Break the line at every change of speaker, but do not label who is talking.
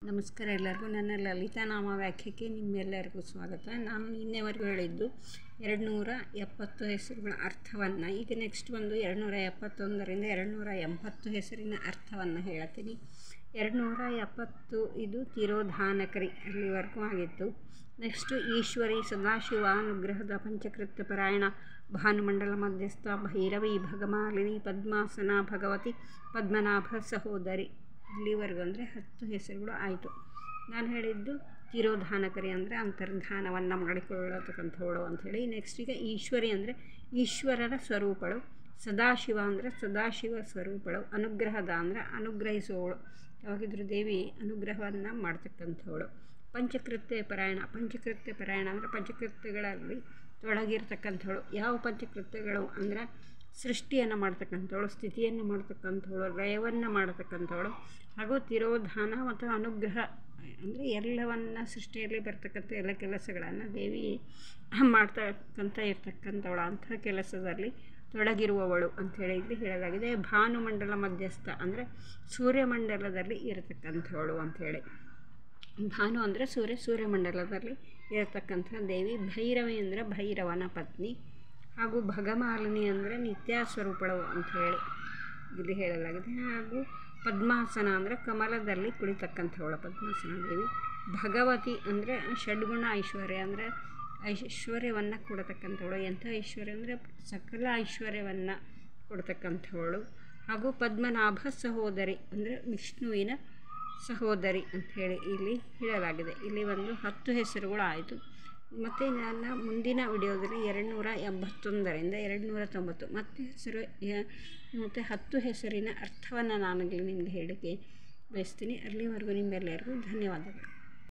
ನಮಸ್ಕಾರ ಎಲ್ಲರಿಗೂ ನನ್ನ ಲಲಿತಾ ನಾಮ ವ್ಯಾಖ್ಯಕ್ಕೆ ನಿಮ್ಮೆಲ್ಲರಿಗೂ ಸ್ವಾಗತ ನಾನು ನಿನ್ನೆವರೆಗೂ ಹೇಳಿದ್ದು ಎರಡು ನೂರ ಎಪ್ಪತ್ತು ಹೆಸರುಗಳ ಅರ್ಥವನ್ನು ಈಗ ನೆಕ್ಸ್ಟ್ ಒಂದು ಎರಡು ನೂರ ಎಪ್ಪತ್ತೊಂದರಿಂದ ಎರಡು ನೂರ ಎಂಬತ್ತು ಹೆಸರಿನ ಅರ್ಥವನ್ನು ಹೇಳ್ತೀನಿ ಎರಡು ನೂರ ಎಪ್ಪತ್ತು ಇದು ತಿರೋಧಾನಕರಿ ಅಲ್ಲಿವರೆಗೂ ಆಗಿತ್ತು ನೆಕ್ಸ್ಟು ಈಶ್ವರಿ ಸದಾಶಿವ ಅನುಗ್ರಹದ ಪಂಚಕೃತ್ಯ ಪರಾಯಣ ಭಾನುಮಂಡಲ ಮಧ್ಯಸ್ಥ ಭೈರವಿ ಭಗಮಾಲಿನಿ ಪದ್ಮಾಸನ ಭಗವತಿ ಪದ್ಮನಾಭ ಸಹೋದರಿ ಇಲ್ಲಿವರೆಗೂ ಅಂದರೆ ಹತ್ತು ಹೆಸರುಗಳು ಆಯಿತು ನಾನು ಹೇಳಿದ್ದು ತಿರೋಧಾನಕರಿ ಅಂದರೆ ಅಂತರ್ಧಾನವನ್ನು ಮಾಡಿಕೊಳ್ಳತಕ್ಕಂಥವಳು ಅಂಥೇಳಿ ನೆಕ್ಸ್ಟ್ ಈಗ ಈಶ್ವರಿ ಅಂದರೆ ಈಶ್ವರನ ಸ್ವರೂಪಳು ಸದಾಶಿವ ಅಂದರೆ ಸದಾಶಿವ ಸ್ವರೂಪಳು ಅನುಗ್ರಹದ ಅಂದರೆ ಅನುಗ್ರಹಿಸುವವಳು ಯಾವಾಗಿದ್ರೂ ದೇವಿ ಅನುಗ್ರಹವನ್ನು ಮಾಡ್ತಕ್ಕಂಥವಳು ಪಂಚಕೃತ್ಯ ಪರಾಯಣ ಪಂಚಕೃತ್ಯ ಪರಾಯಣ ಅಂದರೆ ಪಂಚಕೃತ್ಯಗಳಲ್ಲಿ ತೊಡಗಿರ್ತಕ್ಕಂಥವಳು ಯಾವ ಪಂಚಕೃತ್ಯಗಳು ಅಂದರೆ ಸೃಷ್ಟಿಯನ್ನು ಮಾಡ್ತಕ್ಕಂಥವಳು ಸ್ಥಿತಿಯನ್ನು ಮಾಡ್ತಕ್ಕಂಥವಳು ಲಯವನ್ನು ಮಾಡ್ತಕ್ಕಂಥವಳು ಹಾಗೂ ತಿರೋಧಾನ ಮತ್ತು ಅನುಗ್ರಹ ಅಂದರೆ ಎಲ್ಲವನ್ನ ಸೃಷ್ಟಿಯಲ್ಲಿ ಬರ್ತಕ್ಕಂಥ ಎಲ್ಲ ಕೆಲಸಗಳನ್ನು ದೇವಿ ಮಾಡ್ತಕ್ಕಂಥ ಇರ್ತಕ್ಕಂಥವಳು ಅಂಥ ಕೆಲಸದಲ್ಲಿ ತೊಡಗಿರುವವಳು ಅಂಥೇಳಿ ಇಲ್ಲಿ ಹೇಳಲಾಗಿದೆ ಭಾನುಮಂಡಲ ಮಧ್ಯಸ್ಥ ಅಂದರೆ ಸೂರ್ಯಮಂಡಲದಲ್ಲಿ ಇರತಕ್ಕಂಥವಳು ಅಂಥೇಳಿ ಭಾನು ಅಂದರೆ ಸೂರ್ಯ ಸೂರ್ಯಮಂಡಲದಲ್ಲಿ ಇರತಕ್ಕಂಥ ದೇವಿ ಭೈರವಿ ಅಂದರೆ ಭೈರವನ ಪತ್ನಿ ಹಾಗೂ ಭಗಮಾಲಿನಿ ಅಂದರೆ ನಿತ್ಯ ಸ್ವರೂಪಳು ಅಂತ ಹೇಳಿ ಇಲ್ಲಿ ಹೇಳಲಾಗಿದೆ ಹಾಗೂ ಪದ್ಮಾಸನ ಅಂದರೆ ಕಮಲದಲ್ಲಿ ಕುಳಿತಕ್ಕಂಥವಳು ಪದ್ಮಾಸನ ದೇವಿ ಭಗವತಿ ಅಂದರೆ ಷಡ್ಗುಣ ಐಶ್ವರ್ಯ ಅಂದರೆ ಐಶ್ವರ್ಯವನ್ನು ಕೊಡತಕ್ಕಂಥವಳು ಎಂಥ ಐಶ್ವರ್ಯ ಅಂದರೆ ಸಕಲ ಐಶ್ವರ್ಯವನ್ನು ಕೊಡ್ತಕ್ಕಂಥವಳು ಹಾಗೂ ಪದ್ಮನಾಭ ಸಹೋದರಿ ಅಂದರೆ ವಿಷ್ಣುವಿನ ಸಹೋದರಿ ಅಂಥೇಳಿ ಇಲ್ಲಿ ಹೇಳಲಾಗಿದೆ ಇಲ್ಲಿ ಒಂದು ಹತ್ತು ಹೆಸರುಗಳು ಆಯಿತು ಮತ್ತು ನನ್ನ ಮುಂದಿನ ವಿಡಿಯೋದಲ್ಲಿ ಎರಡು ನೂರ ಎಂಬತ್ತೊಂದರಿಂದ ಎರಡು ನೂರ ತೊಂಬತ್ತು ಮತ್ತೆ ಹೆಸರು ಮತ್ತು ಹತ್ತು ಹೆಸರಿನ ಅರ್ಥವನ್ನು ನಾನು ಇಲ್ಲಿ ನಿಮಗೆ ಹೇಳಿಕೆ ಬಯಸ್ತೀನಿ ಅಲ್ಲಿವರೆಗೂ ನಿಮ್ಮೆಲ್ಲರಿಗೂ ಧನ್ಯವಾದಗಳು